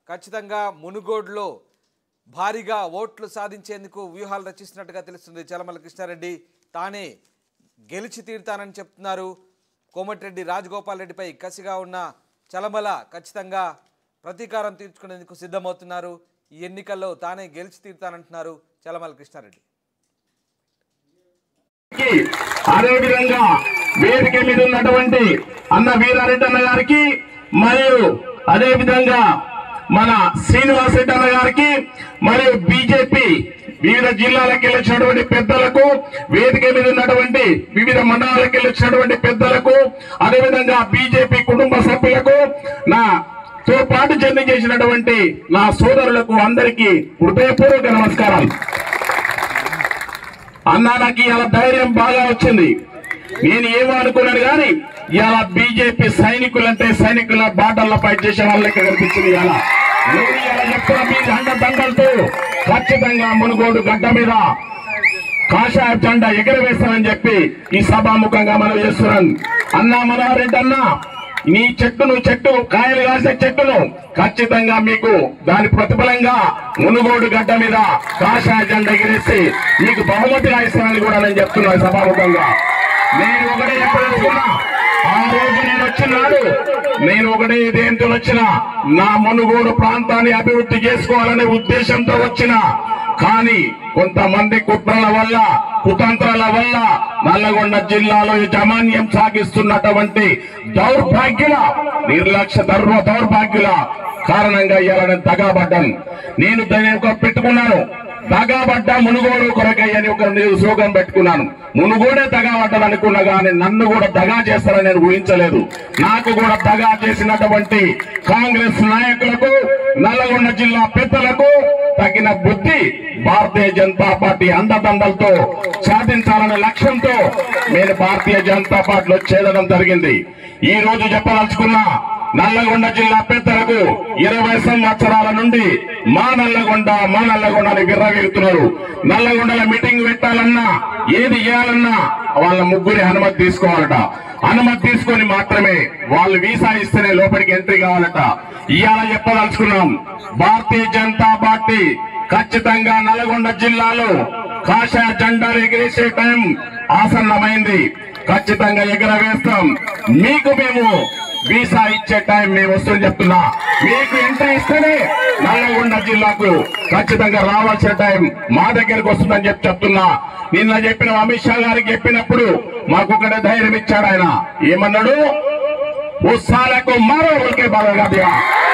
ఖచ్చితంగా మునుగోడులో భారీగా ఓట్లు సాధించేందుకు వ్యూహాలు రచిస్తున్నట్టుగా తెలుస్తుంది చలమల కృష్ణారెడ్డి తానే గెలిచి తీరుతానని చెప్తున్నారు కోమటిరెడ్డి రాజగోపాల్ రెడ్డిపై కసిగా ఉన్న చలమల ఖచ్చితంగా ప్రతీకారం తీర్చుకునేందుకు సిద్ధమవుతున్నారు ఈ ఎన్నికల్లో తానే గెలిచి తీరుతానంటున్నారు చలమల కృష్ణారెడ్డి కి అదే విధంగా వేదిక మీద ఉన్నటువంటి అన్న వీరారెడ్డి అన్న గారికి మరియు అదే విధంగా మన శ్రీనివాస్ రెడ్డి అన్న గారికి మరియు బీజేపీ వివిధ జిల్లాలకు వెళ్ళినటువంటి పెద్దలకు వేదిక మీద ఉన్నటువంటి వివిధ మండలాలకు వెళ్ళినటువంటి పెద్దలకు అదే విధంగా బీజేపీ కుటుంబ సభ్యులకు నా తో పాటు చెంది చేసినటువంటి నా సోదరులకు అందరికీ హృదయపూర్వక నమస్కారాలు అన్నా నాకు ఇవాళ ధైర్యం బాగా వచ్చింది నేను ఏమో అనుకున్నాను కానీ ఇవాళ బీజేపీ సైనికులంటే సైనికుల బాటల్లో ఫైట్ చేసే వాళ్ళకి కనిపించింది ఇవాళ నేను ఇవాళ చెప్తున్న మీ అండ దండలతో ఖచ్చితంగా మునుగోడు గడ్డ మీద కాషాయ జెండా ఎగరవేస్తానని చెప్పి ఈ సభాముఖంగా మనం చేస్తున్నాను అన్నా మనోహర్ రెడ్డి అన్నా నీ చెట్టును చెట్టు కాయలు కాసే చెట్టును ఖచ్చితంగా మీకు దాని ప్రతిఫలంగా మునుగోడు గడ్డ మీద కాషాయ జెండా ఎగిరేసి మీకు బహుమతిగా ఇస్తానని కూడా నేను చెప్తున్నాను సభాముఖంగా నేను ఒకటే చెప్పదలుచుకున్నా ఆ రోజు నేను వచ్చినాడు నేను ఒకటే దేంతో వచ్చిన నా మునుగోడు ప్రాంతాన్ని అభివృద్ధి చేసుకోవాలనే ఉద్దేశంతో వచ్చిన కానీ కొంతమంది కుట్రల వల్ల కుతంత్రాల వల్ల నల్లగొండ జిల్లాలో యజమాన్యం సాగిస్తున్నటువంటి దౌర్భాగ్యుల నిర్లక్ష్య దర్వ దౌర్భాగ్యుల కారణంగా ఇవ్వాలని తగాబడ్డాను నేను దాన్ని ఒక పెట్టుకున్నాను తగాబడ్డ మునుగోడు కొరకై అని ఒక నేను స్లోగన్ పెట్టుకున్నాను మునుగోడే తగాబడ్డాను అనుకున్నా కానీ నన్ను కూడా దగా చేస్తారని నేను ఊహించలేదు నాకు కూడా దగా చేసినటువంటి కాంగ్రెస్ నాయకులకు నల్లగొండ జిల్లా పెద్దలకు తగిన బుద్ధి భారతీయ జనతా పార్టీ అండదండలతో సాధించాలనే లక్ష్యంతో నేను భారతీయ జనతా పార్టీలో చేరడం జరిగింది ఈ రోజు చెప్పదలుచుకున్నా నల్లగొండ జిల్లా పెద్దలకు ఇరవై సంవత్సరాల నుండి మా నల్లగొండ మా నల్లగొండ అని విర్రవీగుతున్నారు నల్లగొండల మీటింగ్ పెట్టాలన్నా ఏది చేయాలన్నా వాళ్ళ ముగ్గురి అనుమతి తీసుకోవాలట అనుమతి తీసుకొని మాత్రమే వాళ్ళు వీసా ఇస్తేనే లోపలికి ఎంట్రీ కావాలట ఇవాళ చెప్పదలుచుకున్నాం భారతీయ జనతా పార్టీ ఖచ్చితంగా నల్గొండ జిల్లాలో కాషాయ జెండాలు ఎగిరేసే టైం ఆసన్నమైంది ఖచ్చితంగా ఎగరవేస్తాం మీకు మేము వీసా ఇచ్చే టైం మేము వస్తుందని చెప్తున్నా మీకు ఎంట్రీ ఇస్తేనే నల్లగొండ జిల్లాకు ఖచ్చితంగా రావాల్సిన టైం మా దగ్గరకు వస్తుందని చెప్పి చెప్తున్నా నిన్న చెప్పిన అమిత్ షా గారికి చెప్పినప్పుడు మాకు ఒకటే ధైర్యం ఇచ్చాడు ఆయన ఏమన్నాడు उस साले को मारो बोल के बोलेगा दिया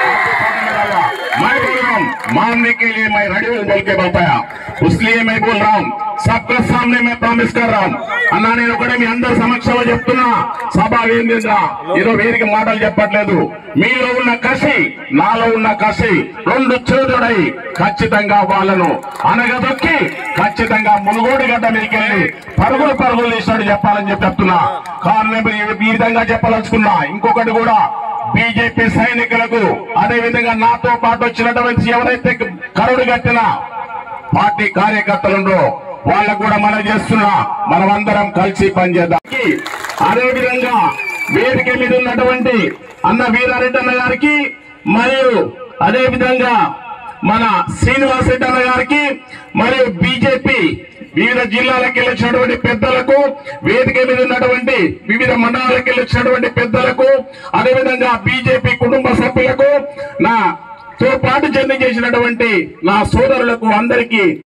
मैं बोल रहा हूँ मारने के लिए मैं रेडी हूँ बोल के बताया इसलिए मैं बोल रहा हूँ सबके सामने मैं प्रॉमिस कर रहा हूँ అన్నా నేను ఒకటే మీ అందరి సమక్షంలో చెప్తున్నా సభ ఏందిరా ఏదో వేదిక మాటలు చెప్పట్లేదు మీలో ఉన్న కసి నాలో ఉన్న కసి రెండు చేతుడై ఖచ్చితంగా వాళ్ళను అనగదొక్కి ఖచ్చితంగా మునుగోడు గడ్డ మీదకి వెళ్ళి పరుగులు పరుగులు తీసినట్టు చెప్పాలని చెప్పి చెప్తున్నా కారణం ఈ విధంగా చెప్పదలుచుకున్నా ఇంకొకటి కూడా బీజేపీ సైనికులకు అదే విధంగా నాతో పాటు వచ్చినటువంటి ఎవరైతే కరుడు కట్టిన పార్టీ కార్యకర్తలు వాళ్ళకు కూడా మనం చేస్తున్నా మనమందరం కలిసి పనిచేద్దాం అదే విధంగా వేదిక మీద ఉన్నటువంటి అన్న వీరారెడ్డి అన్న గారికి మరియు అదే విధంగా మన శ్రీనివాస్ రెడ్డి అన్న గారికి మరియు బీజేపీ వివిధ జిల్లాలకు వెళ్ళినటువంటి పెద్దలకు వేదిక మీద ఉన్నటువంటి వివిధ మండలాలకు వెళ్ళినటువంటి పెద్దలకు అదే విధంగా బీజేపీ కుటుంబ సభ్యులకు నా తో పాటు చెంది చేసినటువంటి నా సోదరులకు అందరికీ